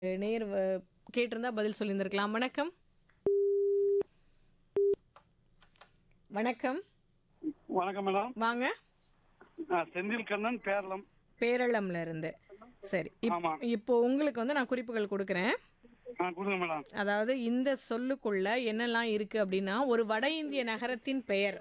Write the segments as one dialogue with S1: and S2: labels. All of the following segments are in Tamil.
S1: நேர் வ- கேட்டிருந்தா பதில் சொல்லியிருந்திருக்கலாம் வணக்கம் வணக்கம்
S2: வணக்கம் மேடம்
S1: வாங்க
S2: நான் செந்தில் கண்ணன் பேரளம்
S1: பேரளம்ல இருந்து சரி இப்-
S2: ஆமா.
S1: இப்போ உங்களுக்கு வந்து நான் குறிப்புகள் கொடுக்குறேன்
S2: ஆ கொடுங்க மேடம்
S1: அதாவது இந்த சொல்லுக்குள்ள என்னெல்லாம் இருக்கு அப்படின்னா ஒரு வட இந்திய நகரத்தின் பெயர்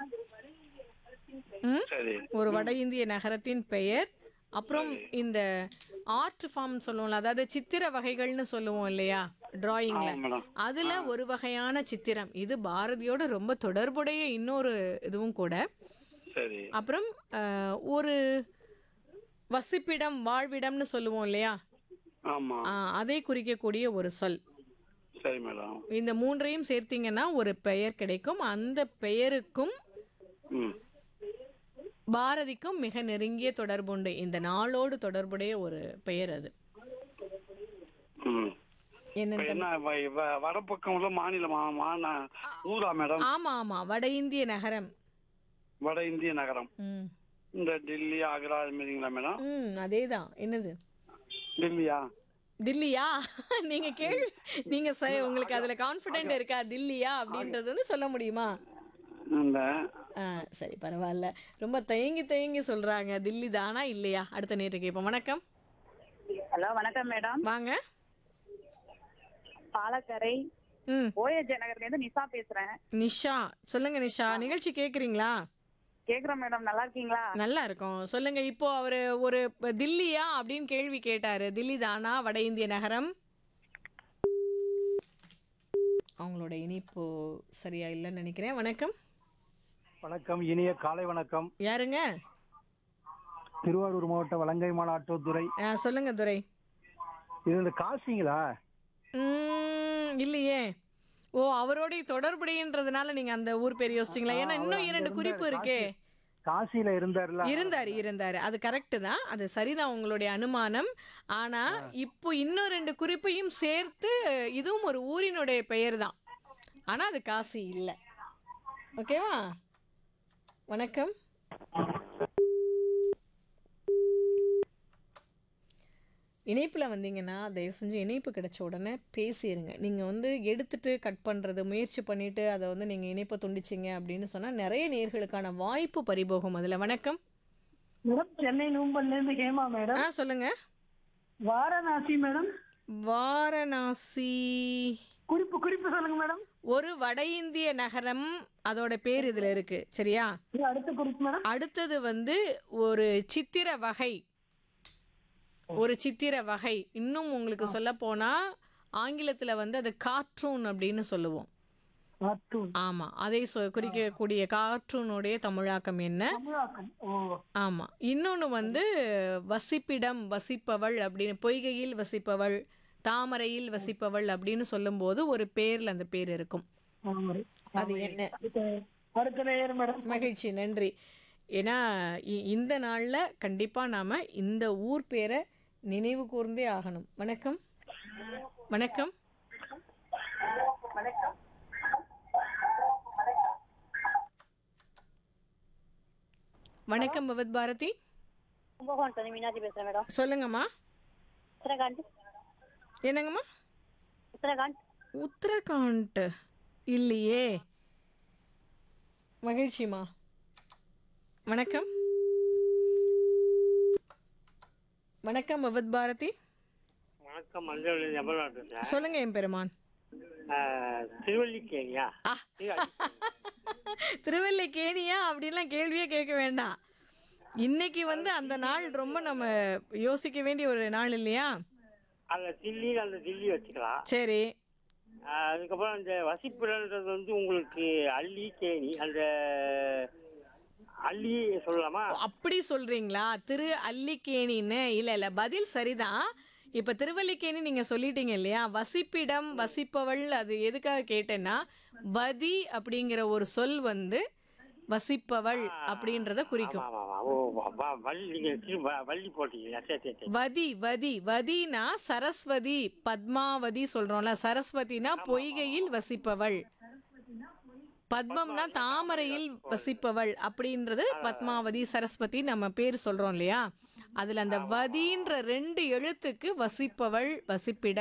S1: ம்?
S2: சரி
S1: ஒரு வட இந்திய நகரத்தின் பெயர் அப்புறம் இந்த ஆர்ட் ஃபார்ம் சொல்லுவோம்ல அதாவது சித்திர வகைகள்னு சொல்லுவோம் இல்லையா டிராயிங்ல
S2: ஆமா மேடம்
S1: அதுல ஒரு வகையான சித்திரம் இது பாரதியோட ரொம்ப தொடர்புடைய இன்னொரு இதுவும் கூட
S2: சரி
S1: அப்புறம் அஹ், ஒரு வசிப்பிடம் வாழ்விடம்னு சொல்லுவோம் இல்லையா
S2: ஆமா
S1: அஹ், அதை குறிக்கக்கூடிய ஒரு சொல்
S2: சரி மேடம்
S1: இந்த மூன்றையும் சேர்த்தீங்கன்னா ஒரு பெயர் கிடைக்கும் அந்த பெயருக்கும்
S2: ம்
S1: பாரதிக்கும் மிக நெருங்கிய தொடர்புண்டு இந்த நாளோடு தொடர்புடைய ஒரு பெயர் அது
S2: ம்
S1: என்ன
S2: இப்ப என்ன வ- வ- வடபக்கம் உள்ள மாநிலமா மான ஊரா மேடம்
S1: ஆமா ஆமா வட இந்திய நகரம்
S2: வட இந்திய நகரம்
S1: ம்
S2: இந்த டெல்லி ஆக்ரா அது மாதிரிங்களா மேடம்
S1: ம் அதேதான் என்னது
S2: டெல்லியா
S1: தில்லியா நீங்க கேள்வி நீங்க ச- உங்களுக்கு அதுல கான்ஃபிடென்ட் இருக்கா தில்லியா அப்படின்றது வந்து சொல்ல முடியுமா
S2: இந்த
S1: ஆ சரி பரவாயில்ல ரொம்ப தயங்கி தயங்கி சொல்றாங்க தில்லி தானா இல்லையா அடுத்த நேற்று கேட்போம் வணக்கம்
S3: ஹலோ வணக்கம் மேடம்
S1: வாங்க
S3: பாலக்கரை
S1: ம்
S3: ஓஎஸ் நகர்ல இருந்து நிசா பேசுறேன்
S1: நிஷா சொல்லுங்க நிஷா நிகழ்ச்சி கேக்குறீங்களா
S3: கேக்குறேன் மேடம் நல்லா இருக்கீங்களா
S1: நல்லா இருக்கும் சொல்லுங்க இப்போ அவரு ஒரு இப்ப தில்லியா அப்படின்னு கேள்வி கேட்டாரு தில்லி தானா வட இந்திய நகரம் அவங்களோட இனிப்பு சரியா இல்லைன்னு நினைக்கிறேன் வணக்கம்
S4: வணக்கம் இனிய காலை வணக்கம்
S1: யாருங்க
S4: திருவாரூர் மாவட்டம் வலங்கைமான் ஆட்டோத்துறை
S1: ஆ, சொல்லுங்க துரை
S4: இது இந்த காசிங்களா
S1: ம், இல்லையே ஓ அவரோட தொடர்புடையன்றதுனால நீங்க அந்த ஊர் பேர் யோசிச்சிங்களா ஏன்னா இன்னும் இரண்டு குறிப்பு இருக்கே
S4: காசியில இருந்தாருல
S1: இருந்தாரு இருந்தாரு அது கரெக்ட் தான் அது சரிதான் உங்களுடைய அனுமானம் ஆனா இப்போ இன்னும் ரெண்டு குறிப்பையும் சேர்த்து இதுவும் ஒரு ஊரினுடைய பெயர் தான் ஆனா அது காசி இல்லை ஓகேவா வணக்கம் இணைப்பில் வந்தீங்கன்னா தயவு செஞ்சு இணைப்பு கிடைச்ச உடனே பேசிடுங்க நீங்கள் வந்து எடுத்துட்டு கட் பண்ணுறது முயற்சி பண்ணிட்டு அதை வந்து நீங்கள் இணைப்பை துண்டிச்சிங்க அப்படின்னு சொன்னால் நிறைய நேர்களுக்கான வாய்ப்பு பறிபோகும் அதில் வணக்கம்
S5: மேடம் சென்னை நூம்பல்ல இருந்து ஹேமா மேடம்
S1: ஆ சொல்லுங்க
S5: வாரணாசி மேடம்
S1: வாரணாசி
S5: குறிப்பு குறிப்பு சொல்லுங்க மேடம்
S1: ஒரு வட இந்திய நகரம் அதோட பேர் இதில் இருக்கு சரியா
S5: இது அடுத்த குறிப்பு மேடம்
S1: அடுத்தது வந்து ஒரு சித்திர வகை ஒரு சித்திர வகை இன்னும் உங்களுக்கு சொல்ல போனா ஆங்கிலத்துல வந்து அது கார்ட்டூன் அப்படின்னு சொல்லுவோம்
S5: கார்ட்டூன்
S1: ஆமா அதை சொ- குறிக்கக்கூடிய கார்ட்டூனுடைய தமிழாக்கம் என்ன
S5: தமிழாக்கம் ஓ
S1: ஆமா இன்னொன்னு வந்து வசிப்பிடம் வசிப்பவள் அப்படின்னு பொய்கையில் வசிப்பவள் தாமரையில் வசிப்பவள் அப்படின்னு சொல்லும்போது ஒரு பேர்ல அந்த பேர் இருக்கும்
S5: ஆமாம்.
S1: அது என்ன
S5: அடுத்த அடுத்த நேயர் மேடம்
S1: மகிழ்ச்சி நன்றி ஏன்னா இ- இந்த நாள்ல கண்டிப்பா நாம இந்த ஊர் பேரை நினைவு கூர்ந்தே ஆகணும் வணக்கம் வணக்கம் வணக்கம் பகவத் பாரதி
S3: கும்பகோணம் மீனாட்சி பேசுறேன் மேடம்
S1: சொல்லுங்கம்மா
S3: உத்தரகாண்ட்
S1: என்னங்கம்மா
S3: உத்தரகாண்ட்
S1: உத்தரகாண்ட் இல்லையே மகிழ்ச்சிமா வணக்கம் வணக்கம் பகவத் பாரதி
S6: வணக்கம் மஞ்சள் எவ்வளோ சார்
S1: சொல்லுங்க என் பெருமான்
S6: திருவல்லிக்கேணியா
S1: ஆ திருவல்லிக்கேணியா அப்படின்லாம் கேள்வியே கேட்க வேண்டாம் இன்னைக்கு வந்து அந்த நாள் ரொம்ப நம்ம யோசிக்க வேண்டிய ஒரு நாள் இல்லையா
S6: அந்த தில்லி அந்த தில்லி வச்சுக்கலாம்
S1: சரி
S6: ஆஹ் அதுக்கப்புறம் அந்த வசிப்பிடன்றது வந்து உங்களுக்கு அள்ளி கேணி அந்த அள்ளி சொல்லலாமா
S1: அப்படி சொல்றீங்களா திரு அல்லிக்கேணின்னு இல்ல இல்ல பதில் சரிதான் இப்ப திருவல்லிக்கேணி நீங்க சொல்லிட்டீங்க இல்லையா வசிப்பிடம் வசிப்பவள் அது எதுக்காக கேட்டேன்னா வதி அப்படிங்கிற ஒரு சொல் வந்து வசிப்பவள் அப்படின்றத குறிக்கும்
S6: ஆமா ஆமா ஓ வ- வ- வள்ளி நீங்க திரு- வ- வள்ளி போட்டீங்க சரி சரி சரி
S1: வதி வதி வதினா சரஸ்வதி பத்மாவதி சொல்றோம்ல சரஸ்வதினா பொய்கையில் வசிப்பவள் பத்மம்னா தாமரையில் வசிப்பவள் அப்படின்றது பத்மாவதி சரஸ்வதி நம்ம பேர் சொல்றோம் இல்லையா அதுல அந்த வதின்ற ரெண்டு எழுத்துக்கு வசிப்பவள் வசிப்பிட